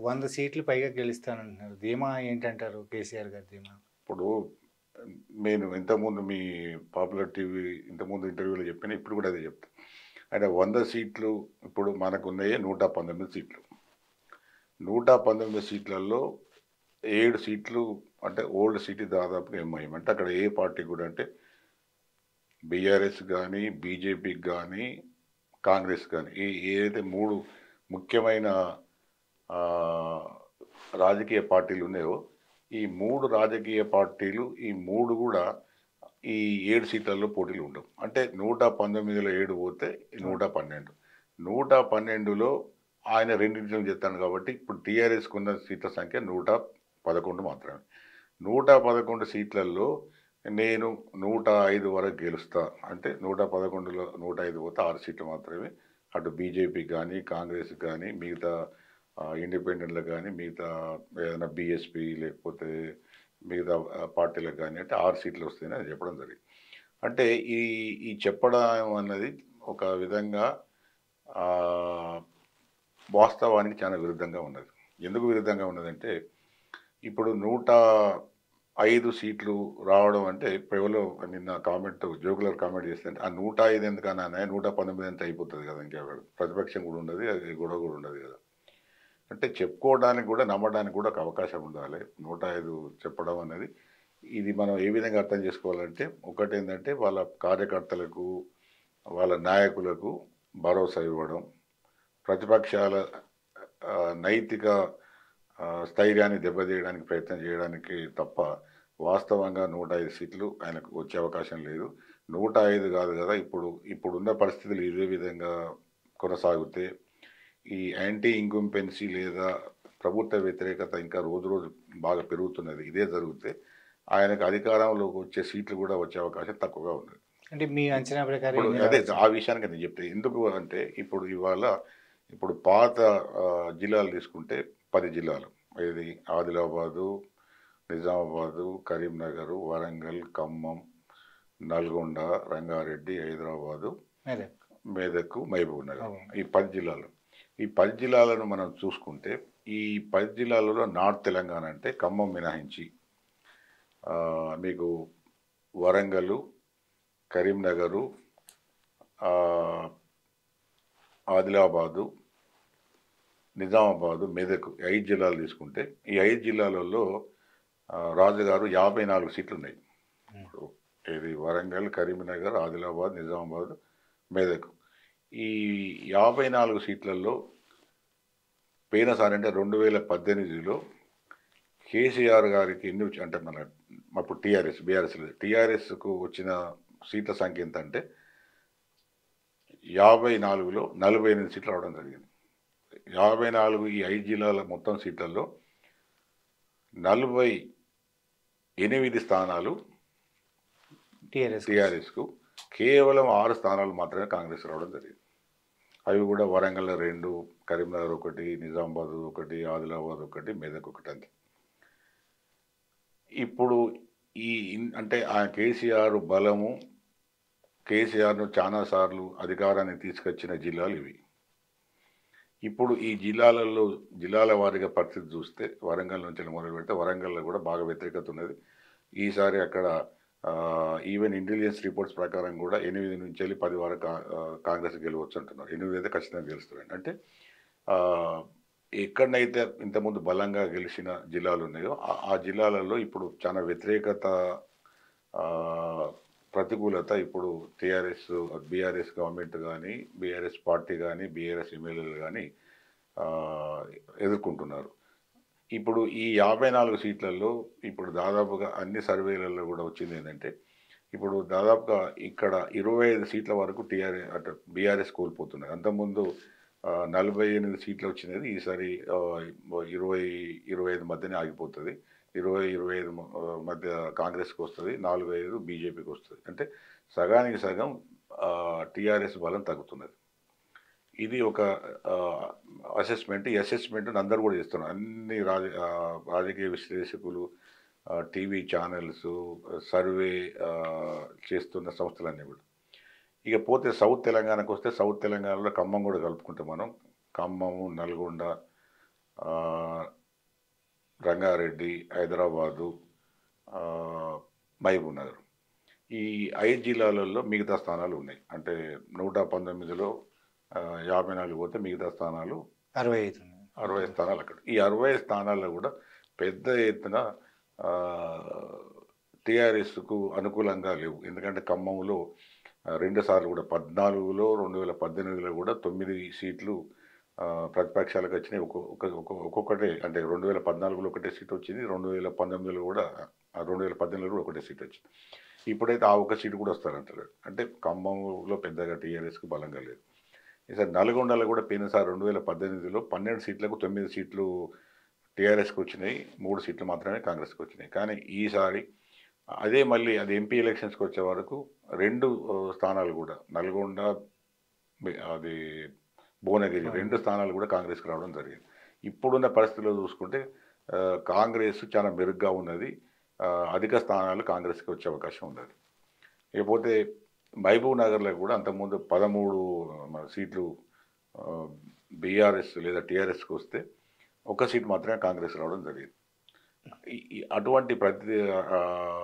వంద సీట్లు పైగా గెలుస్తానంటున్నారు ధీమా ఏంటంటారు కేసీఆర్ గారి ధీమా ఇప్పుడు నేను ఇంతకుముందు మీ పాపులర్ టీవీ ఇంతకుముందు ఇంటర్వ్యూలో చెప్పిన ఇప్పుడు కూడా అదే చెప్తాను అంటే వంద సీట్లు ఇప్పుడు మనకు ఉన్నాయి నూట పంతొమ్మిది సీట్లు నూట పంతొమ్మిది సీట్లలో ఏడు సీట్లు అంటే ఓల్డ్ సిటీ దాదాపుగా ఎంఐఎం అంటే అక్కడ ఏ పార్టీ కూడా అంటే బీఆర్ఎస్ కానీ బీజేపీకి కానీ కాంగ్రెస్ కానీ ఈ ఏదైతే మూడు ముఖ్యమైన ఆ, రాజకీయ పార్టీలు ఉన్నాయో ఈ మూడు రాజకీయ పార్టీలు ఈ మూడు కూడా ఈ ఏడు సీట్లలో పోటీలు ఉండవు అంటే నూట పంతొమ్మిదిలో ఏడు పోతే నూట పన్నెండు నూట పన్నెండులో ఆయన రెండింటిని చెప్తాను కాబట్టి ఇప్పుడు టీఆర్ఎస్కి ఉన్న సీట్ల సంఖ్య నూట పదకొండు మాత్రమే నూట పదకొండు సీట్లలో నేను నూట ఐదు వరకు గెలుస్తా అంటే నూట పదకొండులో నూట ఐదు పోతే ఆరు సీట్లు మాత్రమే అటు బీజేపీకి కానీ కాంగ్రెస్ కానీ మిగతా ఆ, ఇండిపెండెంట్లకు కానీ మిగతా ఏదైనా బీఎస్పీ లేకపోతే మిగతా ఆ, పార్టీలకు కానీ అంటే ఆరు సీట్లు వస్తాయని అది చెప్పడం జరిగింది అంటే ఈ ఈ చెప్పడం అన్నది ఒక విధంగా ఆ, వాస్తవానికి చాలా విరుద్ధంగా ఉన్నది ఎందుకు విరుద్ధంగా ఉన్నదంటే ఇప్పుడు నూట ఐదు సీట్లు రావడం అంటే ఇప్పుడు ఎవరో నిన్న కామెంట్ జోకులర్ కామెంట్ చేస్తే ఆ నూట ఐదు ఎందుకన్నా నూట పంతొమ్మిది ఎంత అయిపోతుంది కదా ఇంకా ప్రతిపక్షం కూడా ఉండదు అది గొడవ కూడా ఉండదు కదా అంటే చెప్పుకోవడానికి కూడా నమ్మడానికి కూడా ఒక అవకాశం ఉండాలి నూట ఐదు చెప్పడం అనేది ఇది మనం ఏ విధంగా అర్థం చేసుకోవాలంటే ఒకటి ఏంటంటే వాళ్ళ కార్యకర్తలకు వాళ్ళ నాయకులకు భరోసా ఇవ్వడం ప్రతిపక్షాల ఆ, నైతిక ఆ, స్థైర్యాన్ని దెబ్బతీయడానికి ప్రయత్నం చేయడానికి తప్ప వాస్తవంగా నూట ఐదు సీట్లు ఆయనకు వచ్చే అవకాశం లేదు నూట ఐదు కాదు కదా ఇప్పుడు ఇప్పుడున్న పరిస్థితులు ఇదే విధంగా కొనసాగితే ఈ యాంటీ ఇంకంపెన్సీ లేదా ప్రభుత్వ వ్యతిరేకత ఇంకా రోజు రోజు బాగా పెరుగుతున్నది ఇదే జరిగితే ఆయనకు అధికారంలోకి వచ్చే సీట్లు కూడా వచ్చే అవకాశం తక్కువగా ఉన్నది అంటే మీ అంచనా ప్రకారం ఇప్పుడు ఎన్ని అదే రావచ్చు? ఆ విషయానికి నేను చెప్తే ఎందుకు అంటే ఇప్పుడు ఇవాళ ఇప్పుడు పాత ఆ, జిల్లాలు తీసుకుంటే పది జిల్లాలు ఇది ఆదిలాబాదు నిజామాబాదు కరీంనగర్ వరంగల్ ఖమ్మం నల్గొండ రంగారెడ్డి హైదరాబాదు అదే. మేదక్ మహబూబ్ నగర్ అవును. ఈ పది జిల్లాలు ఈ పది జిల్లాలను మనం చూసుకుంటే ఈ పది జిల్లాలలో నార్త్ తెలంగాణ అంటే ఖమ్మం మినహాయించి ఆ, మీకు వరంగల్ కరీంనగరు ఆ, ఆదిలాబాదు నిజామాబాదు మెదక్ ఈ ఐదు జిల్లాలు తీసుకుంటే ఈ ఐదు జిల్లాలలో ఆ, రాజుగారు యాభై నాలుగు సీట్లు ఉన్నాయి ఇప్పుడు ఇది వరంగల్ కరీంనగర్ ఆదిలాబాద్ నిజామాబాద్ మెదక్ ఈ యాభై నాలుగు సీట్లలో పోయినసారి అంటే రెండు వేల పద్దెనిమిదిలో కేసీఆర్ గారికి ఎన్ని వచ్చి- అంటే మన అప్పుడు టీఆర్ఎస్ బీఆర్ఎస్ లేదు టీఆర్ఎస్కు వచ్చిన సీట్ల సంఖ్య ఎంత అంటే యాభై నాలుగులో నలభై ఎనిమిది సీట్లు రావడం జరిగింది యాభై నాలుగు ఈ ఐదు జిల్లాల మొత్తం సీట్లలో నలభై ఎనిమిది స్థానాలు టీఆర్ఎస్ టీఆర్ఎస్కు కేవలం ఆరు స్థానాలు మాత్రమే కాంగ్రెస్ రావడం జరిగింది అవి కూడా వరంగల్ రెండు కరీంనగర్ ఒకటి నిజామాబాద్ ఒకటి ఆదిలాబాద్ ఒకటి మెదక్ ఒకటి అంతే ఇప్పుడు ఈ ఇన్- అంటే ఆ కేసీఆర్ బలము కేసీఆర్ను చాలాసార్లు అధికారాన్ని తీసుకొచ్చిన జిల్లాలు ఇవి ఇప్పుడు ఈ జిల్లాలలో జిల్లాల వారీగా పరిస్థితి చూస్తే వరంగల్ నుంచి మొదలు పెడితే వరంగల్లో కూడా బాగా వ్యతిరేకత ఉన్నది ఈసారి అక్కడ ఆ, ఈవెన్ ఇంటెలిజెన్స్ రిపోర్ట్స్ ప్రకారం కూడా ఎనిమిది నుంచి వెళ్ళి పది వరకు కా- ఆ, కాంగ్రెస్ గెలవచ్చు అంటున్నారు ఎనిమిది అయితే ఖచ్చితంగా గెలుస్తారండి అంటే ఆ, ఎక్కడనైతే ఇంతకుముందు బలంగా గెలిచిన జిల్లాలు ఉన్నాయో ఆ- ఆ జిల్లాలలో ఇప్పుడు చాలా వ్యతిరేకత ఆ, ప్రతికూలత ఇప్పుడు టీఆర్ఎస్ బీఆర్ఎస్ గవర్నమెంట్ కానీ బీఆర్ఎస్ పార్టీ కానీ బీఆర్ఎస్ ఎమ్మెల్యేలు కానీ ఎదుర్కొంటున్నారు ఇప్పుడు ఈ యాభై నాలుగు సీట్లలో ఇప్పుడు దాదాపుగా అన్ని సర్వేలలో కూడా వచ్చింది ఏంటంటే ఇప్పుడు దాదాపుగా ఇక్కడ ఇరవై ఐదు సీట్ల వరకు టీఆర్ఎస్ అటు బీఆర్ఎస్ కోల్పోతున్నది అంతకుముందు ఆ, నలభై ఎనిమిది సీట్లు వచ్చినది ఈసారి ఆ, ఇరవై ఇరవై ఐదు మధ్యనే ఆగిపోతుంది ఇరవై ఇరవై ఐదు మ- ఆ, మధ్య కాంగ్రెస్కి వస్తుంది నాలుగు ఐదు బీజేపీకి వస్తుంది అంటే సగానికి సగం టీఆర్ఎస్ బలం తగ్గుతున్నది ఇది ఒక అసెస్మెంట్ ఈ అసెస్మెంట్ అందరూ కూడా చేస్తున్నారు అన్ని రాజ ఆ, రాజకీయ విశ్లేషకులు టీవీ ఛానల్స్ సర్వే ఆ, చేస్తున్న సంస్థలన్నీ కూడా ఇక పోతే సౌత్ తెలంగాణకు వస్తే సౌత్ తెలంగాణలో ఖమ్మం కూడా కలుపుకుంటే మనం ఖమ్మము నల్గొండ ఆ, రంగారెడ్డి హైదరాబాదు ఆ, మహబూబ్ నగర్ ఈ ఐదు జిల్లాలలో మిగతా స్థానాలు ఉన్నాయి అంటే నూట పంతొమ్మిదిలో ఆ, యాభై నాలుగు పోతే మిగతా స్థానాలు అరవై ఐదు ఉన్నాయి. అరవై స్థానాలు అక్కడ ఈ అరవై స్థానాల్లో కూడా పెద్ద ఎత్తున టీఆర్ఎస్కు అనుకూలంగా లేవు ఎందుకంటే ఖమ్మంలో ఆ, రెండు సార్లు కూడా పద్నాలుగులో రెండు వేల పద్దెనిమిదిలో కూడా తొమ్మిది సీట్లు ఆ, ప్రతిపక్షాలకు వచ్చినాయి ఒక్కొ- ఒక్క- ఒక్కొ- ఒక్కొక్కటే అంటే రెండు వేల పద్నాలుగులో ఒకటే సీట్ వచ్చింది రెండు వేల పంతొమ్మిదిలో కూడా ఆ, రెండు వేల పద్దెనిమిదిలో కూడా ఒకటే సీట్ వచ్చింది ఇప్పుడైతే ఆ ఒక్క సీటు కూడా వస్తారంటారు అంటే ఖమ్మంలో పెద్దగా టీఆర్ఎస్కి బలంగా లేదు ఈసారి నల్గొండలో కూడా పోయినసారి రెండు వేల పద్దెనిమిదిలో పన్నెండు సీట్లకు తొమ్మిది సీట్లు టీఆర్ఎస్కి వచ్చినాయి మూడు సీట్లు మాత్రమే కాంగ్రెస్కి వచ్చినాయి కానీ ఈసారి అదే మళ్ళీ అది ఎంపీ ఎలక్షన్స్కి వచ్చే వరకు రెండు ఆ, స్థానాలు కూడా నల్గొండ బి- అది భువనగిరి రెండు స్థానాలు కూడా కాంగ్రెస్కి రావడం జరిగింది ఇప్పుడున్న పరిస్థితిలో చూసుకుంటే ఆ, కాంగ్రెస్ చాలా మెరుగ్గా ఉన్నది ఆ, అధిక స్థానాలు కాంగ్రెస్కి వచ్చే అవకాశం ఉన్నది ఇకపోతే మహబూబ్ నగర్లో కూడా అంతకుముందు పదమూడు మన సీట్లు బీఆర్ఎస్ లేదా టీఆర్ఎస్కి వస్తే ఒక సీట్ మాత్రమే కాంగ్రెస్ రావడం జరిగింది ఈ- ఈ అటువంటి ప్రతి ఆ,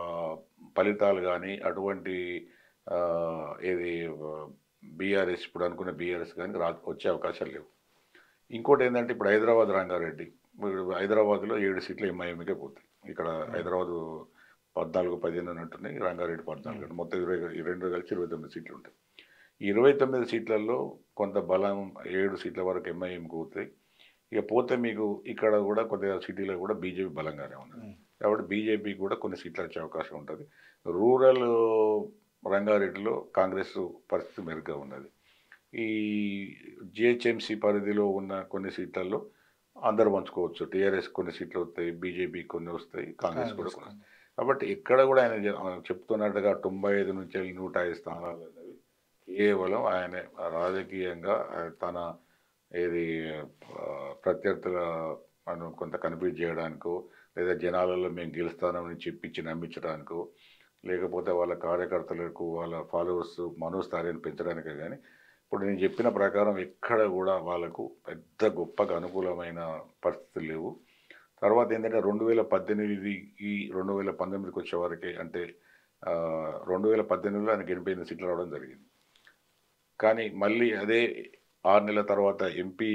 ఫలితాలు కానీ అటువంటి ఆ, ఏది బీఆర్ఎస్ ఇప్పుడు అనుకున్న బీఆర్ఎస్ కానీ రా వచ్చే అవకాశాలు లేవు ఇంకోటి ఏంటంటే ఇప్పుడు హైదరాబాద్ రంగారెడ్డి ఇప్పుడు హైదరాబాద్లో ఏడు సీట్లు ఎంఐఎంకే పోతాయి ఇక్కడ హైదరాబాద్ పద్నాలుగు పదిహేను అన్నట్టున్నాయి రంగారెడ్డి పద్నాలుగు అంటే మొత్తం ఇరవై ఈ రెండు కలిసి ఇరవై తొమ్మిది సీట్లు ఉంటాయి ఈ ఇరవై తొమ్మిది సీట్లలో కొంత బలం ఏడు సీట్ల వరకు ఎంఐఎంకి పోతాయి ఇక పోతే మీకు ఇక్కడ కూడా కొద్దిగా సిటీలో కూడా బీజేపీ బలంగానే ఉన్నది ఉమ్. కాబట్టి బీజేపీకి కూడా కొన్ని సీట్లు వచ్చే అవకాశం ఉంటుంది రూరల్ రంగారెడ్డిలో కాంగ్రెస్ పరిస్థితి మెరుగ్గా ఉన్నది ఈ జిహెచ్ఎంసీ పరిధిలో ఉన్న కొన్ని సీట్లలో అందరు పంచుకోవచ్చు టీఆర్ఎస్ కొన్ని సీట్లు వస్తాయి బీజేపీ కొన్ని వస్తాయి కాంగ్రెస్ కూడా కొన్ని వస్తాయి. కాబట్టి ఇక్కడ కూడా ఆయన చె- ఆయన చెప్తున్నట్టుగా తొంభై ఐదు నుంచి వెళ్ళి నూట ఐదు స్థానాలు అనేవి కేవలం ఆయన రాజకీయంగా ఆయన తన ఏది ఆ, ప్రత్యర్థుల మనం కొంత కన్ఫ్యూజ్ చేయడానికో లేదా జనాలలో మేము గెలుస్తామని చెప్పించి నమ్మించడానికో లేకపోతే వాళ్ళ కార్యకర్తలకు వాళ్ళ ఫాలోవర్స్ మనోస్థాయిని పెంచడానికే కానీ ఇప్పుడు నేను చెప్పిన ప్రకారం ఎక్కడ కూడా వాళ్ళకు పెద్ద గొప్పగా అనుకూలమైన పరిస్థితులు లేవు తర్వాత ఏంటంటే రెండు వేల పద్దెనిమిదికి రెండు వేల పంతొమ్మిదికి వచ్చే వరకే అంటే ఆ, రెండు వేల పద్దెనిమిదిలో ఆయనకి ఎనభై ఎనిమిది సీట్లు రావడం జరిగింది కానీ మళ్ళీ అదే ఆరు నెలల తర్వాత ఎంపీ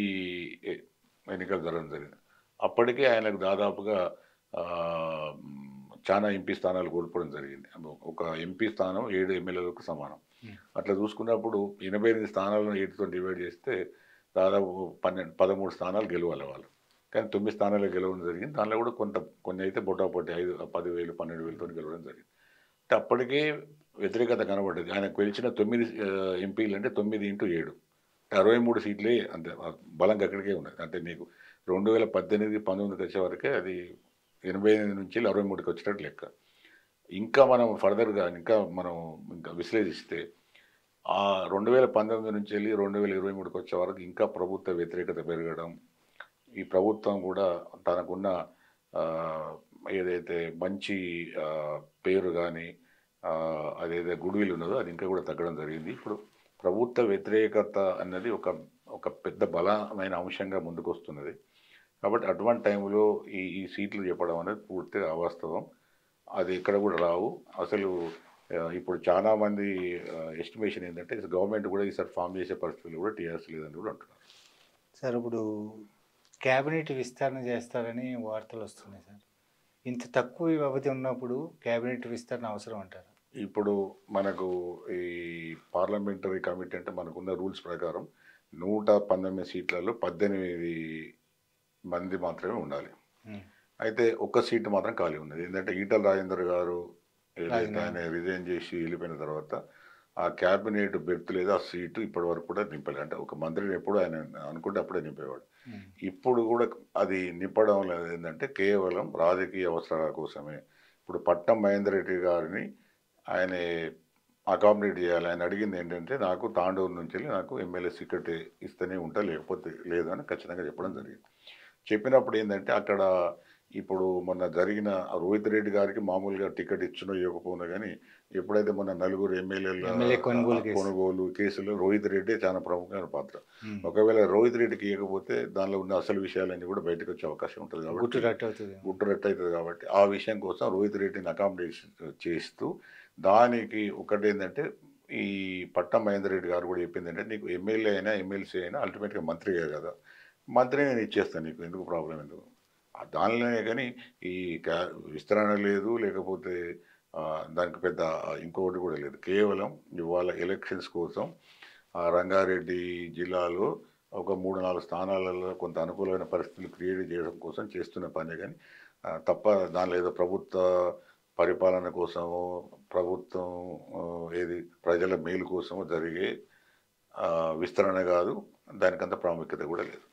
ఎన్నికలు జరగడం జరిగింది అప్పటికే ఆయనకు దాదాపుగా ఆ, చాలా ఎంపీ స్థానాలు కోల్పోవడం జరిగింది ఒక ఎంపీ స్థానం ఏడు ఎమ్మెల్యేలకు సమానం Hmm. అట్లా చూసుకున్నప్పుడు ఎనభై ఎనిమిది స్థానాలను ఏడుతో డివైడ్ చేస్తే దాదాపు పన్నెండు పదమూడు స్థానాలు గెలవాలి వాళ్ళు కానీ తొమ్మిది స్థానాలు గెలవడం జరిగింది దానిలో కూడా కొంత కొన్ని అయితే బొటాపొట్టి ఐదు పదివేలు పన్నెండు వేలతో గెలవడం జరిగింది అంటే అప్పటికే వ్యతిరేకత కనబడ్డది ఆయన గెలిచిన తొమ్మిది ఆ, ఎంపీలు అంటే తొమ్మిది ఇంటూ ఏడు అంటే అరవై మూడు సీట్లే అంతే ఆ బలంగా అక్కడికే ఉన్నది అంటే నీకు రెండు వేల పద్దెనిమిది పంతొమ్మిదికి వచ్చే వరకే అది ఎనభై ఎనిమిది నుంచి అరవై మూడుకి వచ్చినట్టు లెక్క ఇంకా మనం ఫర్దర్గా ఇంకా మనం ఇంకా విశ్లేషిస్తే ఆ రెండు వేల పంతొమ్మిది నుంచి వెళ్ళి రెండు వేల ఇరవై మూడుకి వచ్చే వరకు ఇంకా ప్రభుత్వ వ్యతిరేకత పెరగడం ఈ ప్రభుత్వం కూడా తనకున్న ఆ, ఏదైతే మంచి ఆ, పేరు కానీ అదేదైతే గుడ్విల్ ఉన్నదో అది ఇంకా కూడా తగ్గడం జరిగింది ఇప్పుడు ప్రభుత్వ వ్యతిరేకత అన్నది ఒక ఒక పెద్ద బలమైన అంశంగా ముందుకు వస్తున్నది కాబట్టి అటువంటి టైంలో ఈ ఈ సీట్లు చెప్పడం అనేది పూర్తిగా అవాస్తవం అది ఎక్కడ కూడా రావు అసలు ఆ, ఇప్పుడు చాలా మంది ఎస్టిమేషన్ ఏంటంటే గవర్నమెంట్ కూడా ఈసారి ఫామ్ చేసే పరిస్థితులు కూడా టీఆర్ఎస్ లేదని కూడా అంటున్నారు సార్ ఇప్పుడు క్యాబినెట్ విస్తరణ చేస్తారని వార్తలు వస్తున్నాయి సార్ ఇంత తక్కువ వ్యవధి ఉన్నప్పుడు క్యాబినెట్ విస్తరణ అవసరం అంటారు ఇప్పుడు మనకు ఈ పార్లమెంటరీ కమిటీ అంటే మనకున్న రూల్స్ ప్రకారం నూట పంతొమ్మిది సీట్లలో పద్దెనిమిది మంది మాత్రమే ఉండాలి ఉమ్. అయితే ఒక్క సీటు మాత్రం ఖాళీ ఉన్నది ఏంటంటే ఈటల రాజేందర్ గారు ఏదైతే రాజీనామా. ఆయన రిజైన్ చేసి వెళ్ళిపోయిన తర్వాత ఆ క్యాబినెట్ బెర్త్ లేదా ఆ సీటు ఇప్పటి వరకు కూడా నింపలేదు అంటే ఒక మంత్రిని ఎప్పుడు ఆయన అనుకుంటే అప్పుడే నింపేవాడు ఉమ్. ఇప్పుడు కూడా అది నింపడం లేదు ఏంటంటే కేవలం రాజకీయ అవసరాల కోసమే ఇప్పుడు పట్నం మహేందర్ రెడ్డి గారిని ఆయన అకామిడేట్ చేయాలి ఆయన అడిగింది ఏంటంటే నాకు తాండూరు నుంచి వెళ్ళి నాకు ఎమ్మెల్యే సీక్రెట్ ఇస్తేనే ఉంటా లేకపోతే లేదు అని ఖచ్చితంగా చెప్పడం జరిగింది చెప్పినప్పుడు ఏంటంటే అక్కడ ఇప్పుడు మొన్న జరిగిన ఆ రోహిత్ రెడ్డి గారికి మామూలుగా టికెట్ ఇచ్చినో ఇవ్వకపోయినా కానీ ఎప్పుడైతే మన నలుగురు ఎమ్మెల్యేల ఎమ్మెల్యే కొనుగోలు కేసు. కొనుగోలు కేసులో రోహిత్ రెడ్డి చాలా ప్రముఖమైన పాత్ర ఉమ్. ఒకవేళ రోహిత్ రెడ్డికి ఇవ్వకపోతే దానిలో ఉన్న అసలు విషయాలన్నీ కూడా బయటకు వచ్చే అవకాశం ఉంటుంది గుట్టు కాబట్టి రట్టు అవుతుంది గుట్టురట్టు అవుతుంది కాబట్టి ఆ విషయం కోసం రోహిత్ రెడ్డిని అకామిడేషన్ చేస్తూ దానికి ఒకటి ఏంటంటే ఈ పట్టం మహేందర్ రెడ్డి గారు కూడా చెప్పింది అంటే నీకు ఎమ్మెల్యే అయినా ఎమ్మెల్సీ అయినా అల్టిమేట్గా మంత్రిగా కదా మంత్రి నేను ఇచ్చేస్తాను నీకు ఎందుకు ప్రాబ్లం ఎందుకు ఆ దానిలోనే కానీ ఈ కా- విస్తరణ లేదు లేకపోతే ఆ, దానికి పెద్ద ఇంకొకటి కూడా లేదు కేవలం ఇవాళ ఎలక్షన్స్ కోసం ఆ రంగారెడ్డి జిల్లాలో ఒక మూడు నాలుగు స్థానాలలో కొంత అనుకూలమైన పరిస్థితులు క్రియేట్ చేయడం కోసం చేస్తున్న పనే కానీ ఆ, తప్ప దానిలో ఏదో ప్రభుత్వ పరిపాలన కోసమో ప్రభుత్వం ఆ, ఏది ప్రజల మేలు కోసమో జరిగే ఆ, విస్తరణ కాదు దానికంత ప్రాముఖ్యత కూడా లేదు